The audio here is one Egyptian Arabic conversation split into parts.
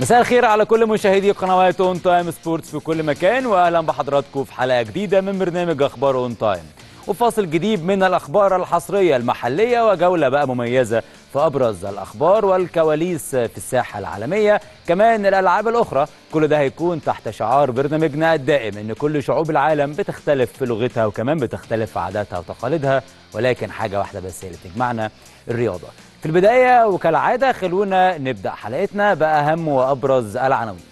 مساء الخير على كل مشاهدي قنوات اون تايم سبورتس في كل مكان واهلا بحضراتكم في حلقه جديده من برنامج اخبار اون تايم وفاصل جديد من الاخبار الحصريه المحليه وجوله بقى مميزه في ابرز الاخبار والكواليس في الساحه العالميه كمان الالعاب الاخرى كل ده هيكون تحت شعار برنامجنا الدائم ان كل شعوب العالم بتختلف في لغتها وكمان بتختلف في عاداتها وتقاليدها ولكن حاجه واحده بس هي اللي بتجمعنا الرياضه في البدايه وكالعاده خلونا نبدا حلقتنا باهم وابرز العناوين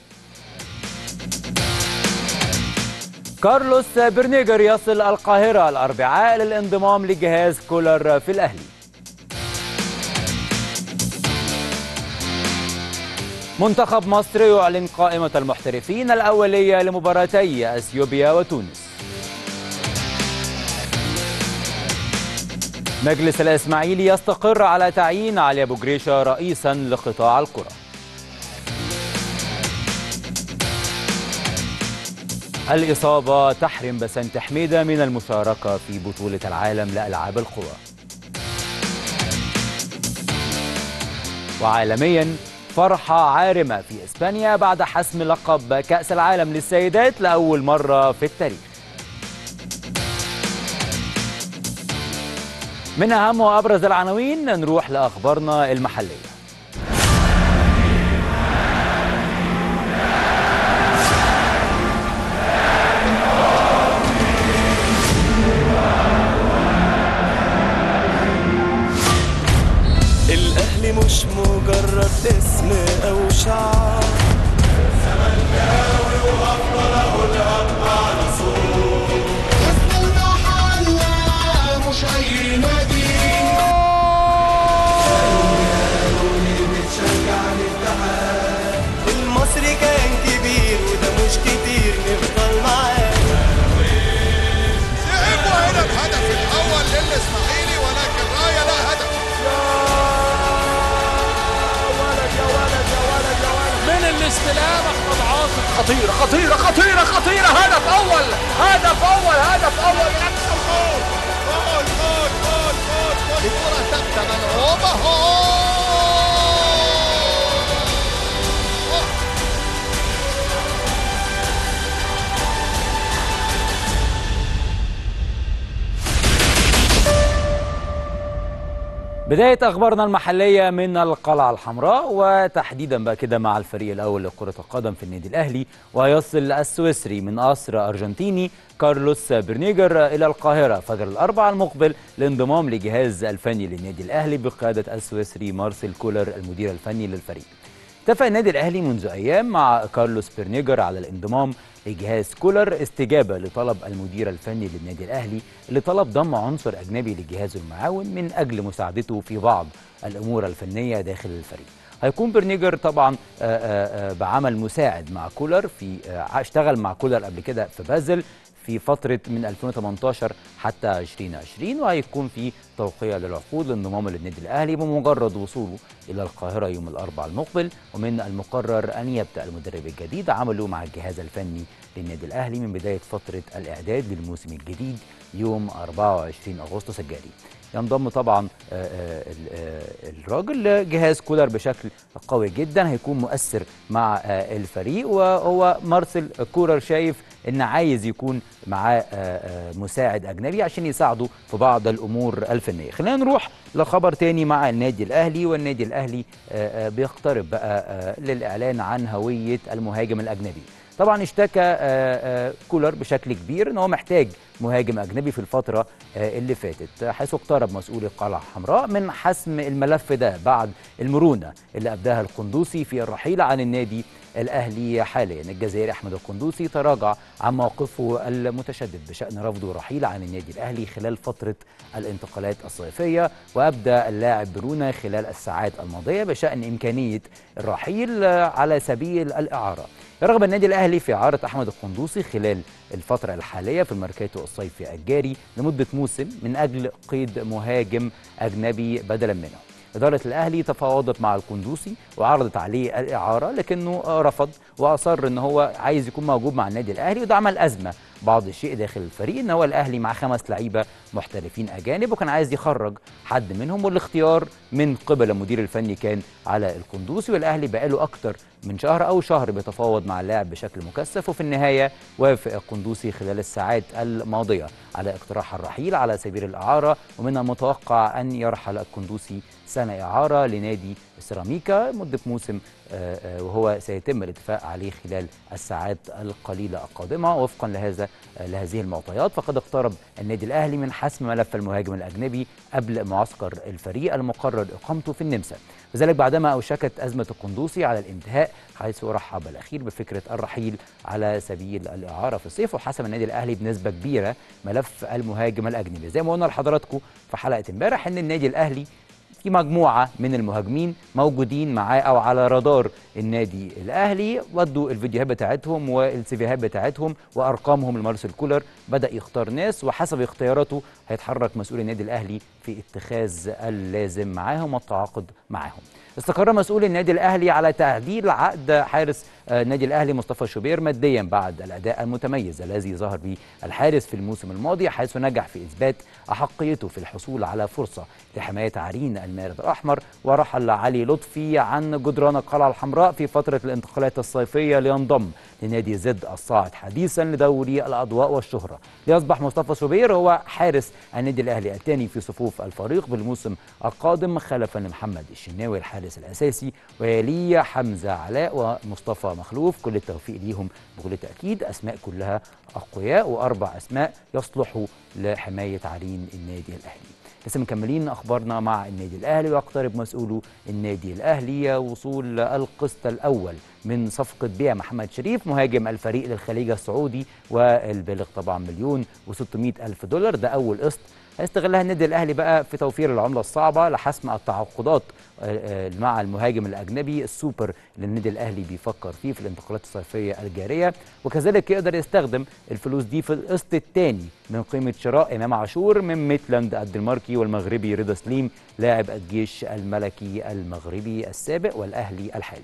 كارلوس برنيجر يصل القاهرة الأربعاء للانضمام لجهاز كولر في الأهلي منتخب مصر يعلن قائمة المحترفين الأولية لمباراتي أثيوبيا وتونس مجلس الإسماعيلي يستقر على تعيين علي أبو جريشة رئيسا لقطاع الكرة الإصابة تحرم بسنت حميدة من المشاركة في بطولة العالم لألعاب القوى وعالميا فرحة عارمة في إسبانيا بعد حسم لقب كأس العالم للسيدات لأول مرة في التاريخ من أهم وأبرز العناوين نروح لأخبارنا المحلية الأهلي مش مجرد اسم أو شعار مش أي نادي المصري كان كبير وده مش كتير نفضل معاه لعبوا هنا الهدف الأول للإسماعيلي ولكن راية لا هدف من الاستلام احمد عاطف خطيره خطيره خطيره خطيره هدف اول هدف اول هدف اول من اقصى الجول جول جول جول جول جول الكرة ثابتة ملعوبة هو بداية أخبارنا المحلية من القلعة الحمراء وتحديدا بقى كده مع الفريق الأول لكرة القدم في النادي الأهلي ويصل السويسري من قصر أرجنتيني كارلوس برنيجر إلى القاهرة فجر الأربعاء المقبل لانضمام لجهاز الفني للنادي الأهلي بقيادة السويسري مارسيل كولر المدير الفني للفريق اتفق النادي الاهلي منذ ايام مع كارلوس بيرنيجر على الانضمام لجهاز كولر استجابه لطلب المدير الفني للنادي الاهلي اللي طلب ضم عنصر اجنبي لجهازه المعاون من اجل مساعدته في بعض الامور الفنيه داخل الفريق. هيكون برنيجر طبعا آه، آه، آه، بعمل مساعد مع كولر في آه، اشتغل مع كولر قبل كده في بازل في فترة من 2018 حتى 2020 وهيكون في توقيع للعقود لانضمامه للنادي الأهلي بمجرد وصوله إلى القاهرة يوم الأربعاء المقبل ومن المقرر أن يبدأ المدرب الجديد عمله مع الجهاز الفني للنادي الأهلي من بداية فترة الإعداد للموسم الجديد يوم 24 أغسطس الجاري ينضم طبعا آه، آه، ال- آه، الراجل لجهاز كولر بشكل قوي جدا هيكون مؤثر مع آه، الفريق وهو مارسيل كولر شايف ان عايز يكون معاه آه، آه، مساعد اجنبي عشان يساعده في بعض الامور الفنيه خلينا نروح لخبر تاني مع النادي الاهلي والنادي الاهلي آه، آه، بيقترب بقى آه، للاعلان عن هويه المهاجم الاجنبي طبعا اشتكى آه، آه، كولر بشكل كبير ان هو محتاج مهاجم اجنبي في الفتره آه، اللي فاتت حيث اقترب مسؤول القلعه الحمراء من حسم الملف ده بعد المرونه اللي ابداها القندوسي في الرحيل عن النادي الاهلي حاليا الجزائري احمد القندوسي تراجع عن موقفه المتشدد بشان رفضه الرحيل عن النادي الاهلي خلال فتره الانتقالات الصيفيه وابدى اللاعب برونه خلال الساعات الماضيه بشان امكانيه الرحيل آه، على سبيل الاعاره يرغب النادي الاهلي في اعاره احمد القندوسي خلال الفتره الحاليه في الميركاتو الصيفي الجاري لمده موسم من اجل قيد مهاجم اجنبي بدلا منه إدارة الأهلي تفاوضت مع القندوسي وعرضت عليه الإعارة لكنه رفض وأصر إن هو عايز يكون موجود مع النادي الأهلي وده عمل أزمة بعض الشيء داخل الفريق ان هو الاهلي مع خمس لعيبه محترفين اجانب وكان عايز يخرج حد منهم والاختيار من قبل المدير الفني كان على القندوسي والاهلي بقاله اكتر من شهر او شهر بيتفاوض مع اللاعب بشكل مكثف وفي النهايه وافق القندوسي خلال الساعات الماضيه على اقتراح الرحيل على سبيل الاعاره ومن المتوقع ان يرحل القندوسي سنه اعاره لنادي سيراميكا مده موسم آه، آه، وهو سيتم الاتفاق عليه خلال الساعات القليله القادمه وفقا لهذا آه، لهذه المعطيات فقد اقترب النادي الاهلي من حسم ملف المهاجم الاجنبي قبل معسكر الفريق المقرر اقامته في النمسا وذلك بعدما اوشكت ازمه القندوسي على الانتهاء حيث رحب الاخير بفكره الرحيل على سبيل الاعاره في الصيف وحسم النادي الاهلي بنسبه كبيره ملف المهاجم الاجنبي زي ما قلنا لحضراتكم في حلقه امبارح ان النادي الاهلي في مجموعة من المهاجمين موجودين معاه أو على رادار النادي الأهلي ودوا الفيديوهات بتاعتهم والسيفيهات بتاعتهم وأرقامهم لمارسيل كولر بدأ يختار ناس وحسب اختياراته هيتحرك مسؤول النادي الأهلي في اتخاذ اللازم معاهم والتعاقد معاهم استقر مسؤول النادي الأهلي على تعديل عقد حارس آه، النادي الأهلي مصطفى شوبير ماديا بعد الأداء المتميز الذي ظهر به الحارس في الموسم الماضي حيث نجح في إثبات أحقيته في الحصول على فرصة لحماية عرين المارد الأحمر ورحل علي لطفي عن جدران القلعة الحمراء في فترة الانتقالات الصيفية لينضم لنادي زد الصاعد حديثا لدوري الأضواء والشهرة ليصبح مصطفى شوبير هو حارس النادي الأهلي الثاني في صفوف الفريق بالموسم القادم خلفا لمحمد الشناوي الحارس الأساسي ويليه حمزة علاء ومصطفى مخلوف كل التوفيق ليهم بكل تأكيد أسماء كلها أقوياء وأربع أسماء يصلحوا لحماية عرين النادي الأهلي لسه مكملين اخبارنا مع النادي الاهلي ويقترب مسؤولو النادي الاهلي وصول القسط الاول من صفقه بيع محمد شريف مهاجم الفريق للخليج السعودي والبالغ طبعا مليون و600 الف دولار ده اول قسط هيستغلها النادي الاهلي بقى في توفير العمله الصعبه لحسم التعاقدات آه، آه، مع المهاجم الاجنبي السوبر اللي النادي الاهلي بيفكر فيه في الانتقالات الصيفيه الجاريه وكذلك يقدر يستخدم الفلوس دي في القسط الثاني من قيمه شراء امام عاشور من ميتلاند الدنماركي والمغربي رضا سليم لاعب الجيش الملكي المغربي السابق والاهلي الحالي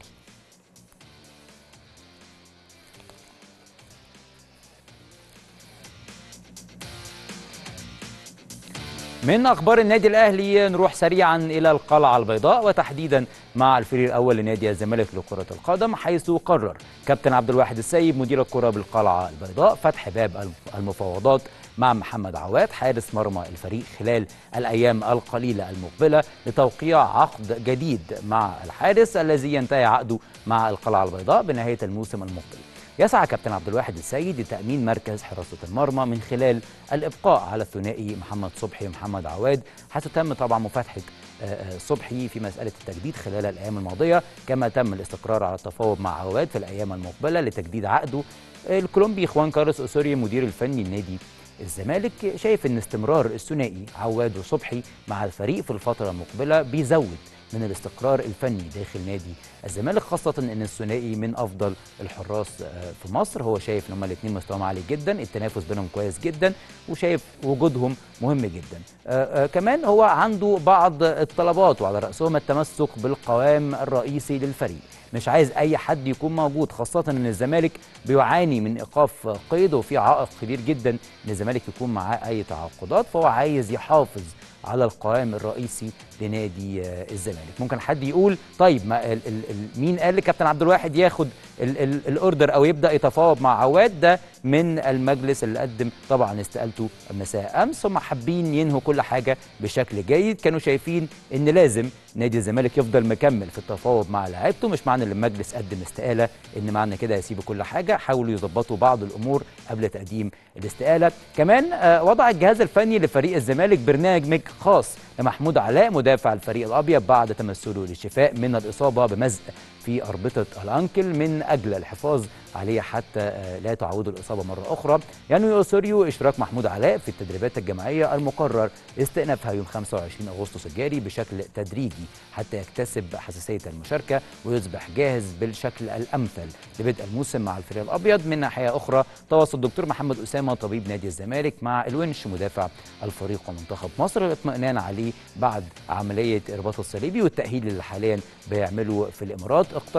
من اخبار النادي الاهلي نروح سريعا الى القلعه البيضاء وتحديدا مع الفريق الاول لنادي الزمالك لكره القدم حيث قرر كابتن عبد الواحد السيد مدير الكره بالقلعه البيضاء فتح باب المفاوضات مع محمد عواد حارس مرمى الفريق خلال الايام القليله المقبله لتوقيع عقد جديد مع الحارس الذي ينتهي عقده مع القلعه البيضاء بنهايه الموسم المقبل يسعى كابتن عبد الواحد السيد لتأمين مركز حراسة المرمى من خلال الإبقاء على الثنائي محمد صبحي ومحمد عواد حيث تم طبعا مفاتحة آه، آه، صبحي في مسألة التجديد خلال الأيام الماضية كما تم الاستقرار على التفاوض مع عواد في الأيام المقبلة لتجديد عقده الكولومبي خوان كارلوس أوسوريو مدير الفني النادي الزمالك شايف ان استمرار الثنائي عواد وصبحي مع الفريق في الفترة المقبلة بيزود من الاستقرار الفني داخل نادي الزمالك خاصة ان الثنائي من افضل الحراس آه، في مصر هو شايف ان هما الاثنين مستواهم عالي جدا التنافس بينهم كويس جدا وشايف وجودهم مهم جدا آه، آه، كمان هو عنده بعض الطلبات وعلى رأسهم التمسك بالقوام الرئيسي للفريق مش عايز اي حد يكون موجود خاصه ان الزمالك بيعاني من ايقاف قيد وفي عائق كبير جدا ان الزمالك يكون معاه اي تعاقدات فهو عايز يحافظ على القوام الرئيسي لنادي آه، الزمالك ممكن حد يقول طيب ما ال ال ال مين قال لكابتن عبد الواحد ياخد ال ال الاوردر او يبدا يتفاوض مع عواد ده من المجلس اللي قدم طبعا استقالته مساء امس هم حابين ينهوا كل حاجه بشكل جيد كانوا شايفين ان لازم نادي الزمالك يفضل مكمل في التفاوض مع لعيبته مش معنى ان المجلس قدم استقاله ان معنى كده يسيبوا كل حاجه حاولوا يظبطوا بعض الامور قبل تقديم الاستقاله كمان آه، وضع الجهاز الفني لفريق الزمالك برنامج خاص لمحمود علاء مدافع الفريق الابيض بعد تمثله للشفاء من الاصابه بمزق في اربطه الانكل من اجل الحفاظ عليه حتى آه، لا تعود الاصابه مره اخرى ينوي اوسوريو اشتراك محمود علاء في التدريبات الجماعيه المقرر استئنافها يوم 25 اغسطس الجاري بشكل تدريجي حتى يكتسب حساسيه المشاركه ويصبح جاهز بالشكل الامثل لبدء الموسم مع الفريق الابيض من ناحيه اخرى تواصل الدكتور محمد اسامه طبيب نادي الزمالك مع الونش مدافع الفريق ومنتخب مصر للاطمئنان عليه بعد عمليه ارباط الصليبي والتاهيل اللي حاليا بيعمله في الامارات اقترب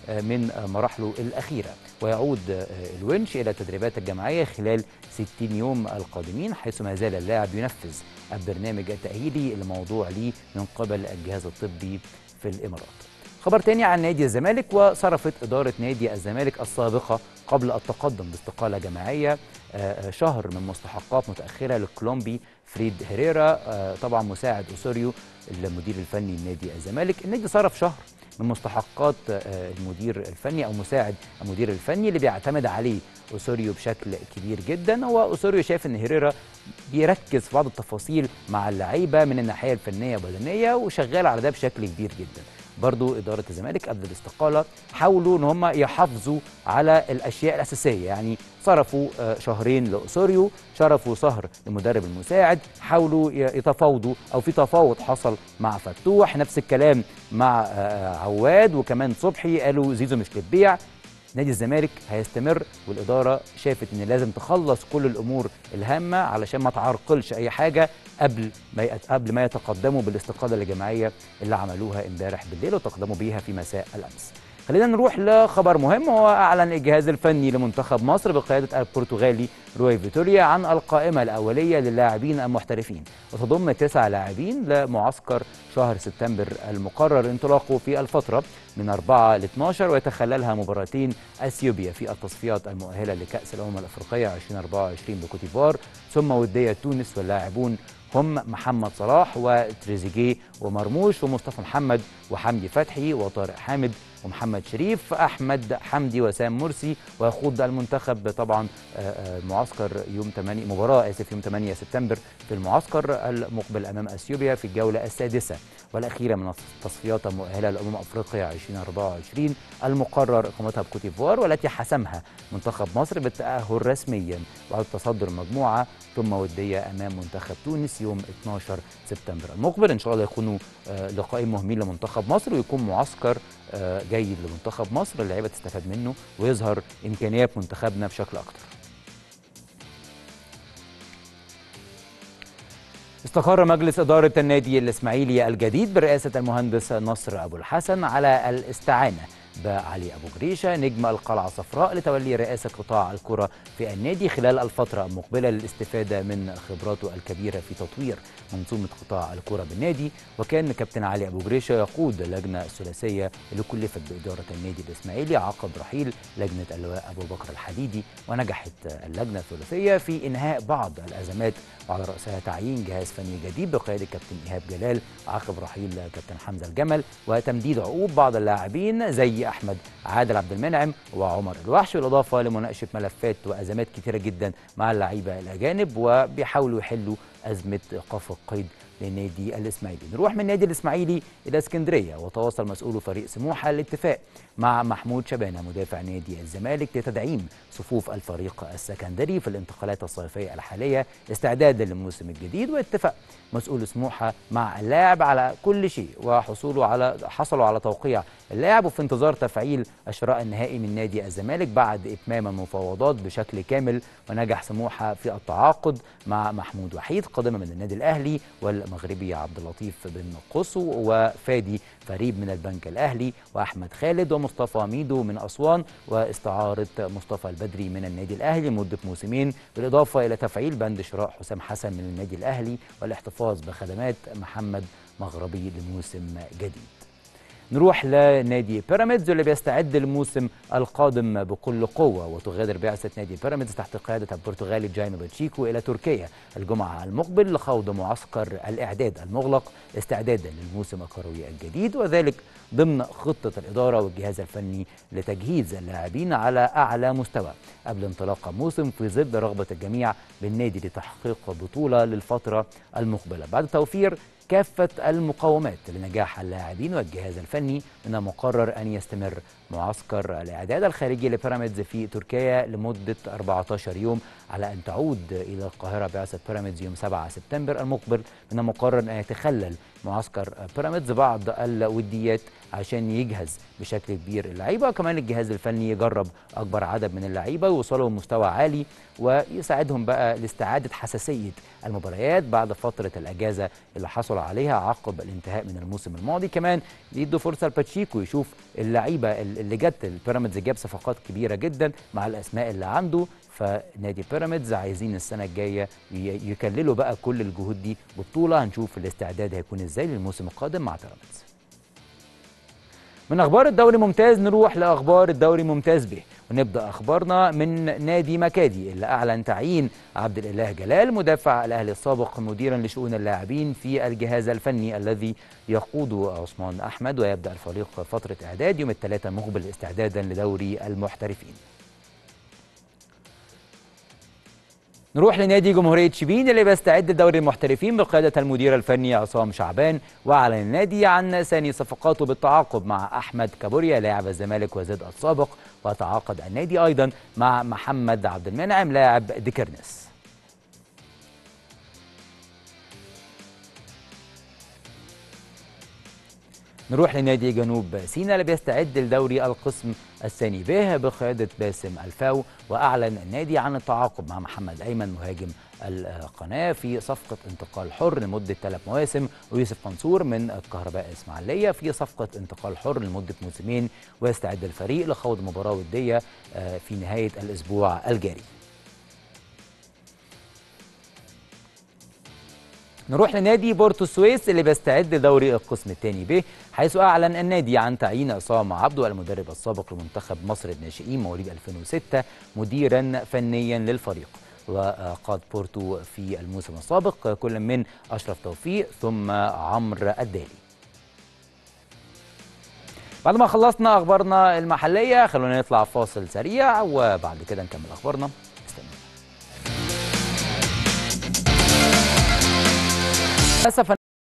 آه، من آه، مراحله الأخيرة ويعود آه، الونش إلى التدريبات الجماعية خلال 60 يوم القادمين حيث ما زال اللاعب ينفذ البرنامج التأهيلي الموضوع ليه من قبل الجهاز الطبي في الإمارات خبر تاني عن نادي الزمالك وصرفت إدارة نادي الزمالك السابقة قبل التقدم باستقالة جماعية آه، آه، شهر من مستحقات متأخرة للكولومبي فريد هيريرا آه، طبعا مساعد أوسوريو المدير الفني لنادي الزمالك النادي صرف شهر من مستحقات آه، المدير الفني او مساعد المدير الفني اللي بيعتمد عليه اوسوريو بشكل كبير جدا هو اوسوريو شايف ان هيريرا بيركز في بعض التفاصيل مع اللعيبه من الناحيه الفنيه والبدنيه وشغال على ده بشكل كبير جدا برضو إدارة الزمالك قبل الاستقالة حاولوا إن هم يحافظوا على الأشياء الأساسية يعني صرفوا آه، شهرين لأسوريو شرفوا شهر للمدرب المساعد حاولوا ي- يتفاوضوا أو في تفاوض حصل مع فتوح نفس الكلام مع آه، عواد وكمان صبحي قالوا زيزو مش للبيع نادي الزمالك هيستمر والإدارة شافت إن لازم تخلص كل الأمور الهامة علشان ما تعرقلش أي حاجة قبل ما يت- قبل ما يتقدموا بالاستقالة الجماعية اللي عملوها امبارح بالليل وتقدموا بيها في مساء الأمس. خلينا نروح لخبر مهم هو أعلن الجهاز الفني لمنتخب مصر بقيادة البرتغالي روي فيتوريا عن القائمة الأولية للاعبين المحترفين وتضم تسع لاعبين لمعسكر شهر سبتمبر المقرر انطلاقه في الفترة من 4 ل 12 ويتخللها مباراتين اثيوبيا في التصفيات المؤهله لكاس الامم الافريقيه 2024 بكوتيفوار ثم وديه تونس واللاعبون هم محمد صلاح وتريزيجيه ومرموش ومصطفى محمد وحمدي فتحي وطارق حامد ومحمد شريف احمد حمدي وسام مرسي ويخوض المنتخب طبعا آه، آه، معسكر يوم 8 مباراه اسف يوم 8 سبتمبر في المعسكر المقبل امام اثيوبيا في الجوله السادسه والاخيره من التصفيات المؤهله لامم افريقيا 2024 المقرر اقامتها بكوتيفوار والتي حسمها منتخب مصر بالتاهل رسميا بعد تصدر المجموعه ثم وديه امام منتخب تونس يوم 12 سبتمبر المقبل ان شاء الله يكونوا آه، لقاءين مهمين لمنتخب مصر ويكون معسكر آه، جيد لمنتخب مصر اللعيبه تستفاد منه ويظهر امكانيات منتخبنا بشكل اكتر استقر مجلس إدارة النادي الإسماعيلي الجديد برئاسة المهندس نصر أبو الحسن على الاستعانة بعلي أبو جريشة نجم القلعة الصفراء لتولي رئاسة قطاع الكرة في النادي خلال الفترة المقبلة للاستفادة من خبراته الكبيرة في تطوير منظومة قطاع الكرة بالنادي وكان كابتن علي أبو جريشة يقود اللجنة الثلاثية اللي كلفت بإدارة النادي الإسماعيلي عقب رحيل لجنة اللواء أبو بكر الحديدي ونجحت اللجنة الثلاثية في إنهاء بعض الأزمات وعلى رأسها تعيين جهاز فني جديد بقيادة كابتن إيهاب جلال عقب رحيل كابتن حمزة الجمل وتمديد عقود بعض اللاعبين زي أحمد عادل عبد المنعم وعمر الوحش بالإضافة لمناقشة ملفات وأزمات كثيرة جدا مع اللعيبة الأجانب وبيحاولوا يحلوا أزمة إيقاف القيد للنادي الإسماعيلي نروح من النادي الإسماعيلي إلى اسكندرية وتواصل مسؤول فريق سموحة الاتفاق مع محمود شبانة مدافع نادي الزمالك لتدعيم صفوف الفريق السكندري في الانتقالات الصيفية الحالية استعدادا للموسم الجديد واتفق مسؤول سموحة مع اللاعب على كل شيء وحصوله على حصلوا على توقيع اللاعب وفي انتظار تفعيل الشراء النهائي من نادي الزمالك بعد إتمام المفاوضات بشكل كامل ونجح سموحة في التعاقد مع محمود وحيد قادما من النادي الأهلي والمغربي عبد اللطيف بن قصو وفادي فريد من البنك الأهلي وأحمد خالد ومصطفى ميدو من أسوان واستعارة مصطفى البدري من النادي الأهلي لمدة موسمين بالإضافة إلى تفعيل بند شراء حسام حسن من النادي الأهلي والاحتفاظ بخدمات محمد مغربي لموسم جديد نروح لنادي بيراميدز اللي بيستعد للموسم القادم بكل قوه وتغادر بعثه نادي بيراميدز تحت قياده البرتغالي جايمي باتشيكو الى تركيا الجمعه المقبل لخوض معسكر الاعداد المغلق استعدادا للموسم الكروي الجديد وذلك ضمن خطه الاداره والجهاز الفني لتجهيز اللاعبين على اعلى مستوى قبل انطلاق الموسم في ظل رغبه الجميع بالنادي لتحقيق بطوله للفتره المقبله بعد توفير كافة المقومات لنجاح اللاعبين والجهاز الفني من المقرر أن يستمر معسكر الإعداد الخارجي لبيراميدز في تركيا لمدة 14 يوم على أن تعود إلى القاهرة بعثة بيراميدز يوم 7 سبتمبر المقبل من المقرر أن يتخلل معسكر بيراميدز بعض الوديات عشان يجهز بشكل كبير اللعيبه كمان الجهاز الفني يجرب اكبر عدد من اللعيبه ويوصلوا لمستوى عالي ويساعدهم بقى لاستعاده حساسيه المباريات بعد فتره الاجازه اللي حصلوا عليها عقب الانتهاء من الموسم الماضي كمان يدوا فرصه لباتشيكو يشوف اللعيبه اللي جت البيراميدز جاب صفقات كبيره جدا مع الاسماء اللي عنده فنادي بيراميدز عايزين السنه الجايه ي- يكللوا بقى كل الجهود دي ببطوله هنشوف الاستعداد هيكون ازاي للموسم القادم مع بيراميدز من اخبار الدوري ممتاز نروح لاخبار الدوري ممتاز به ونبدا اخبارنا من نادي مكادي اللي اعلن تعيين عبد الاله جلال مدافع الاهلي السابق مديرا لشؤون اللاعبين في الجهاز الفني الذي يقوده عثمان احمد ويبدا الفريق فتره اعداد يوم الثلاثاء مقبل استعدادا لدوري المحترفين نروح لنادي جمهورية شبين اللي بيستعد لدوري المحترفين بقيادة المدير الفني عصام شعبان وأعلن النادي عن ثاني صفقاته بالتعاقد مع أحمد كابوريا لاعب الزمالك وزد السابق وتعاقد النادي أيضا مع محمد عبد المنعم لاعب ديكرنس نروح لنادي جنوب سيناء اللي بيستعد لدوري القسم الثاني به بقيادة باسم الفاو وأعلن النادي عن التعاقد مع محمد أيمن مهاجم القناة في صفقة انتقال حر لمدة ثلاث مواسم ويوسف منصور من الكهرباء الإسماعيلية في صفقة انتقال حر لمدة موسمين ويستعد الفريق لخوض مباراة ودية آه، في نهاية الأسبوع الجاري نروح لنادي بورتو السويس اللي بيستعد لدوري القسم الثاني به حيث اعلن النادي عن تعيين عصام عبده المدرب السابق لمنتخب مصر الناشئين مواليد 2006 مديرا فنيا للفريق وقاد بورتو في الموسم السابق كل من اشرف توفيق ثم عمرو الدالي بعد ما خلصنا اخبارنا المحليه خلونا نطلع فاصل سريع وبعد كده نكمل اخبارنا استنوا للاسف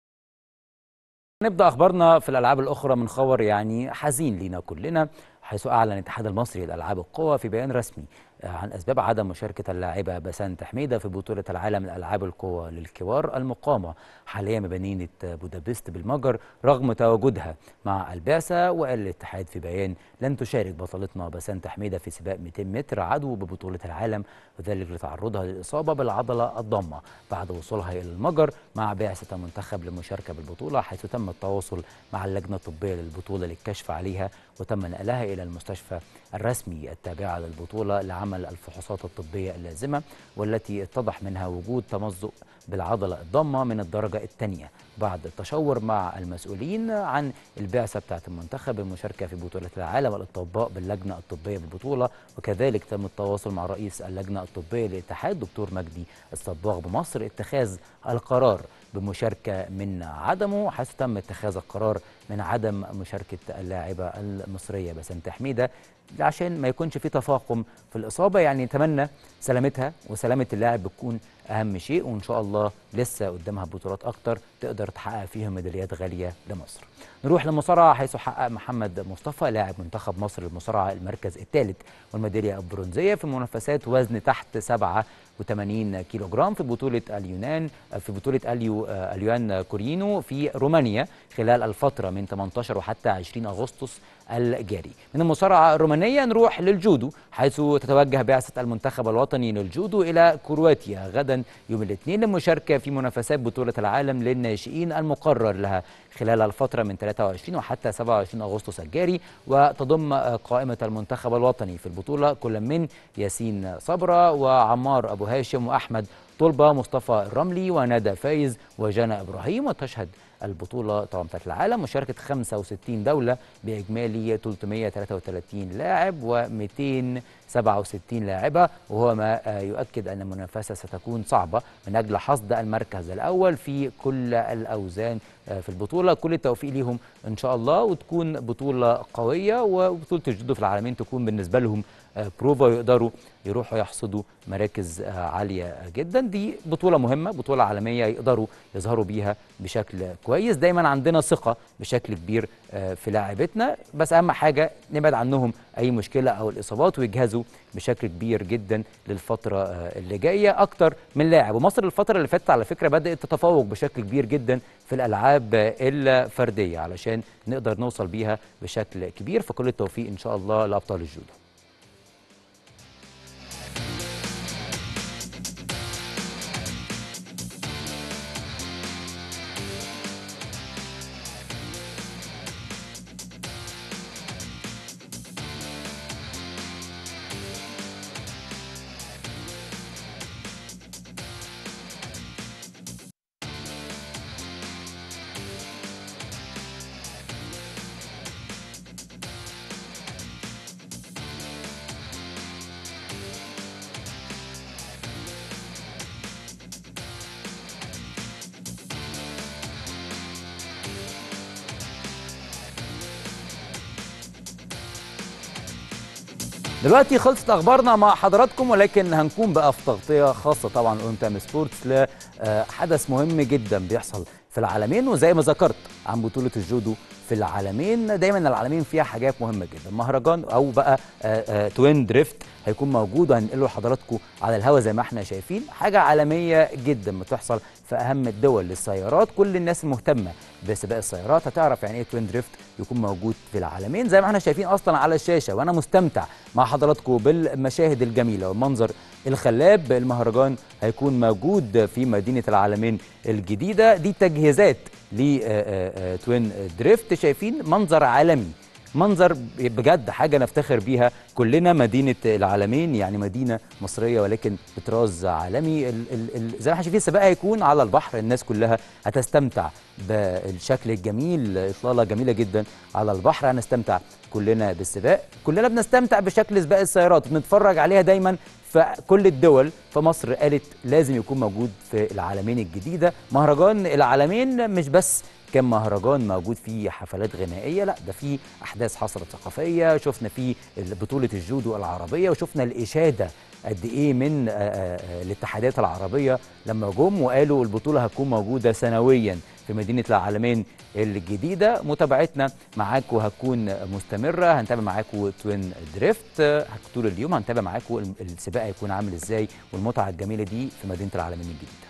نبدا اخبارنا في الالعاب الاخرى من خبر يعني حزين لينا كلنا حيث اعلن الاتحاد المصري لالعاب القوى في بيان رسمي عن اسباب عدم مشاركه اللاعبه بسنت حميده في بطوله العالم لالعاب القوى للكبار المقامه حاليا بمدينه بودابست بالمجر رغم تواجدها مع البعثه وقال الاتحاد في بيان لن تشارك بطلتنا بسنت حميده في سباق 200 متر عدو ببطوله العالم وذلك لتعرضها للاصابه بالعضله الضامه بعد وصولها الى المجر مع بعثه المنتخب للمشاركه بالبطوله حيث تم التواصل مع اللجنه الطبيه للبطوله للكشف عليها وتم نقلها الى المستشفى الرسمي التابعه للبطوله لعمل الفحوصات الطبيه اللازمه والتي اتضح منها وجود تمزق بالعضله الضامه من الدرجه الثانيه بعد التشاور مع المسؤولين عن البعثه بتاعه المنتخب المشاركه في بطوله العالم والاطباء باللجنه الطبيه بالبطوله وكذلك تم التواصل مع رئيس اللجنه الطبيه للاتحاد دكتور مجدي الصباغ بمصر اتخاذ القرار بمشاركه من عدمه حيث تم اتخاذ القرار من عدم مشاركه اللاعبه المصريه بسنت حميده عشان ما يكونش في تفاقم في الاصابه يعني نتمنى سلامتها وسلامه اللاعب بتكون اهم شيء وان شاء الله لسه قدامها بطولات اكتر تقدر تحقق فيها ميداليات غاليه لمصر. نروح للمصارعه حيث حقق محمد مصطفى لاعب منتخب مصر للمصارعه المركز الثالث والميداليه البرونزيه في منافسات وزن تحت 87 كيلو جرام في بطوله اليونان في بطوله اليو اليوان كورينو في رومانيا خلال الفتره من 18 وحتى 20 اغسطس الجاري. من المصارعه الرومانيه نروح للجودو حيث تتوجه بعثه المنتخب الوطني للجودو الى كرواتيا غدا يوم الاثنين للمشاركه في منافسات بطوله العالم للناشئين المقرر لها خلال الفتره من 23 وحتى 27 اغسطس الجاري وتضم قائمه المنتخب الوطني في البطوله كل من ياسين صبره وعمار ابو هاشم واحمد طلبه مصطفى الرملي وندى فايز وجانا ابراهيم وتشهد البطوله طبعا بتاعت العالم مشاركه 65 دوله باجمالي 333 لاعب و267 لاعبه وهو ما يؤكد ان المنافسه ستكون صعبه من اجل حصد المركز الاول في كل الاوزان في البطوله كل التوفيق ليهم ان شاء الله وتكون بطوله قويه وبطوله الجودو في العالمين تكون بالنسبه لهم آه، بروفا ويقدروا يروحوا يحصدوا مراكز آه، عاليه جدا دي بطوله مهمه بطوله عالميه يقدروا يظهروا بيها بشكل كويس دايما عندنا ثقه بشكل كبير آه، في لاعبتنا بس اهم حاجه نبعد عنهم اي مشكله او الاصابات ويجهزوا بشكل كبير جدا للفتره آه، اللي جايه اكتر من لاعب ومصر الفتره اللي فاتت على فكره بدات تتفوق بشكل كبير جدا في الالعاب آه، الفرديه علشان نقدر نوصل بيها بشكل كبير فكل التوفيق ان شاء الله لابطال الجودو دلوقتي خلصت اخبارنا مع حضراتكم ولكن هنكون بقى في تغطيه خاصه طبعا اون تايم سبورتس لحدث مهم جدا بيحصل في العالمين وزي ما ذكرت عن بطوله الجودو في العالمين دايما العالمين فيها حاجات مهمه جدا مهرجان او بقى آه، آه، توين دريفت هيكون موجود وهننقله لحضراتكم على الهوا زي ما احنا شايفين حاجه عالميه جدا بتحصل في اهم الدول للسيارات كل الناس المهتمه بسباق السيارات هتعرف يعني ايه توين دريفت يكون موجود في العالمين زي ما احنا شايفين اصلا على الشاشه وانا مستمتع مع حضراتكم بالمشاهد الجميله والمنظر الخلاب المهرجان هيكون موجود في مدينه العالمين الجديده دي تجهيزات لتوين دريفت شايفين منظر عالمي منظر بجد حاجة نفتخر بيها كلنا مدينة العالمين يعني مدينة مصرية ولكن بطراز عالمي ال ال ال زي ما احنا شايفين السباق هيكون على البحر الناس كلها هتستمتع بالشكل الجميل إطلالة جميلة جدا على البحر هنستمتع كلنا بالسباق كلنا بنستمتع بشكل سباق السيارات بنتفرج عليها دايما في كل الدول فمصر قالت لازم يكون موجود في العالمين الجديدة مهرجان العالمين مش بس كان مهرجان موجود فيه حفلات غنائيه لا ده فيه احداث حصلت ثقافيه شفنا فيه بطوله الجودو العربيه وشفنا الاشاده قد ايه من آه، آه، الاتحادات العربيه لما جم وقالوا البطوله هتكون موجوده سنويا في مدينه العالمين الجديده متابعتنا معاكم هتكون مستمره هنتابع معاكم توين دريفت آه، طول اليوم هنتابع معاكم السباق هيكون عامل ازاي والمتعه الجميله دي في مدينه العالمين الجديده